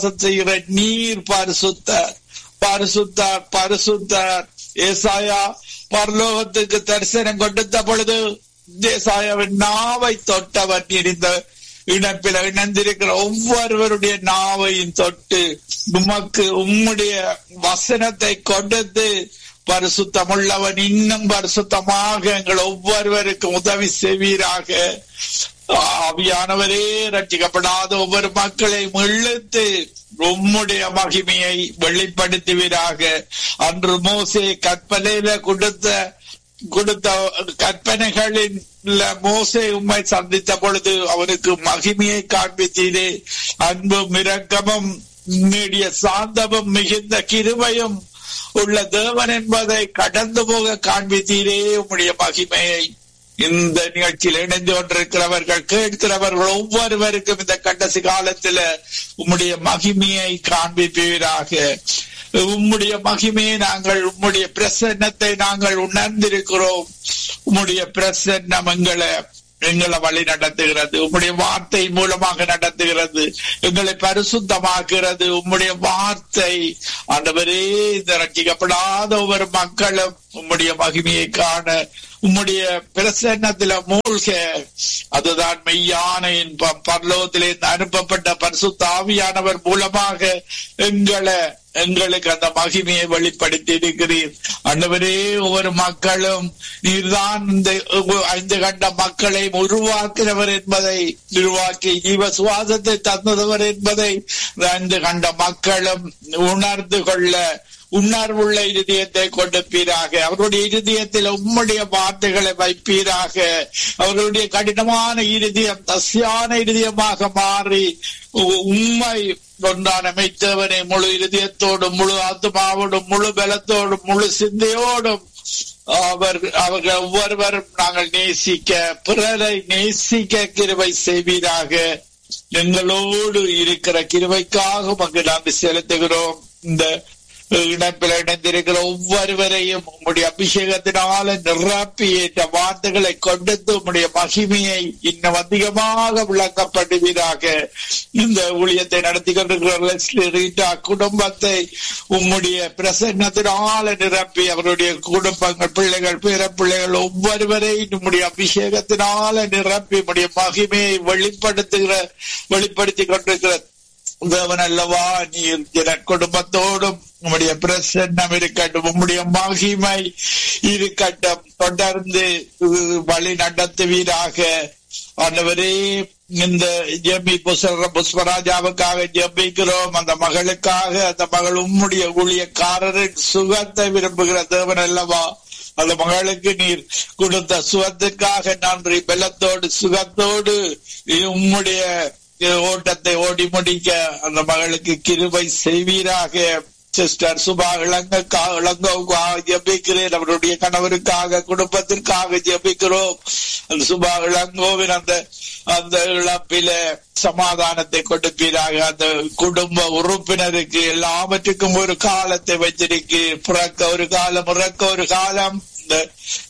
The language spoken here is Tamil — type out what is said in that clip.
செய்கிற நீர் பரிசுத்தர் பரிசுத்தார் பரிசுத்தார் ஏசாயா பரலோகத்துக்கு தரிசனம் கொடுத்த பொழுது ஏசாயாவின் நாவை தொட்டவர் இருந்த இணைப்பில் இணைந்திருக்கிற ஒவ்வொருவருடைய நாவையும் தொட்டு உமக்கு உம்முடைய வசனத்தை கொடுத்து பரிசுத்தமுள்ளவன் இன்னும் பரிசுத்தமாக எங்கள் ஒவ்வொருவருக்கும் உதவி செய்வீராக ஆவியானவரே ரட்சிக்கப்படாத ஒவ்வொரு மக்களையும் இழுத்து உம்முடைய மகிமையை வெளிப்படுத்துவீராக அன்று மோசே கற்பனையில கொடுத்த கொடுத்த கற்பனைகளின் மோசே உண்மை சந்தித்த பொழுது அவனுக்கு மகிமையை காண்பித்தீரே அன்பும் இரக்கமும் நீடிய சாந்தமும் மிகுந்த கிருபையும் உள்ள தேவன் என்பதை கடந்து போக காண்பித்தீரே உம்முடைய மகிமையை இந்த நிகழ்ச்சியில் இணைந்து கொண்டிருக்கிறவர்கள் கேட்கிறவர்கள் ஒவ்வொருவருக்கும் இந்த கடைசி காலத்துல உம்முடைய மகிமையை காண்பிப்பீராக உம்முடைய மகிமையை நாங்கள் உம்முடைய பிரசன்னத்தை நாங்கள் உணர்ந்திருக்கிறோம் உம்முடைய பிரசன்னம் எங்களை எங்களை வழி நடத்துகிறது உம்முடைய வார்த்தை மூலமாக நடத்துகிறது எங்களை பரிசுத்தமாக்குகிறது உம்முடைய வார்த்தை ஆண்டவரே இந்த ரட்சிக்கப்படாத ஒவ்வொரு மக்களும் உம்முடைய மகிமையை காண உம்முடைய பிரசன்னத்தில மூழ்க அதுதான் மெய்யான இன்பம் பரலோகத்திலே அனுப்பப்பட்ட பரிசுத்த ஆவியானவர் மூலமாக எங்களை எங்களுக்கு அந்த மகிமையை வெளிப்படுத்தி இருக்கிறீர் அண்டவரே ஒவ்வொரு மக்களும் நீர்தான் இந்த ஐந்து கண்ட மக்களை உருவாக்கினவர் என்பதை உருவாக்கி ஜீவ சுவாசத்தை தந்தவர் என்பதை ஐந்து கண்ட மக்களும் உணர்ந்து கொள்ள உணர்வுள்ள இருதயத்தை கொடுப்பீராக அவருடைய இருதயத்தில் உம்முடைய வார்த்தைகளை வைப்பீராக அவருடைய கடினமான இருதயம் தசியான இருதயமாக மாறி உண்மை கொண்டான மெய்த்தவனை முழு இருதயத்தோடும் முழு ஆத்மாவோடும் முழு பலத்தோடும் முழு சிந்தையோடும் அவர் அவர்கள் ஒவ்வொருவரும் நாங்கள் நேசிக்க பிறரை நேசிக்க கிருவை செய்வீராக எங்களோடு இருக்கிற கிருவைக்காக உமக்கு நாங்கள் செலுத்துகிறோம் இந்த இணைப்பில் இணைந்திருக்கிற ஒவ்வொருவரையும் உம்முடைய அபிஷேகத்தினால நிரப்பி என்ற வார்த்தைகளை கொடுத்து உம்முடைய மகிமையை இன்னும் அதிகமாக விளக்கப்படுவீராக இந்த ஊழியத்தை நடத்தி கொண்டிருக்கிற ரீட்டா குடும்பத்தை உம்முடைய பிரசன்னத்தினால நிரப்பி அவருடைய குடும்பங்கள் பிள்ளைகள் பிற பிள்ளைகள் ஒவ்வொருவரையும் உம்முடைய அபிஷேகத்தினால நிரப்பி உம்முடைய மகிமையை வெளிப்படுத்துகிற வெளிப்படுத்தி கொண்டிருக்கிற தேவன் அல்லவா நீர் என குடும்பத்தோடும் உம்முடைய பிரசன்னம் இருக்கட்டும் உம்முடைய மகிமை இருக்கட்டும் தொடர்ந்து வழி நடத்துவீராக ஆண்டவரே இந்த ஜெபி புஷ்ப புஷ்பராஜாவுக்காக ஜெபிக்கிறோம் அந்த மகளுக்காக அந்த மகள் உம்முடைய ஊழியக்காரரின் சுகத்தை விரும்புகிற தேவன் அல்லவா அந்த மகளுக்கு நீர் கொடுத்த சுகத்துக்காக நன்றி பலத்தோடு சுகத்தோடு உம்முடைய ஓட்டத்தை ஓடி முடிக்க அந்த மகளுக்கு கிருபை செய்வீராக சிஸ்டர் சுபா இளங்க இளங்கோவுக்காக ஜபிக்கிறேன் அவருடைய கணவருக்காக குடும்பத்திற்காக ஜபிக்கிறோம் அந்த சுபா இளங்கோவின் அந்த அந்த இழப்பில சமாதானத்தை கொடுப்பீராக அந்த குடும்ப உறுப்பினருக்கு எல்லாவற்றுக்கும் ஒரு காலத்தை வச்சிருக்கு பிறக்க ஒரு காலம் இறக்க ஒரு காலம் இந்த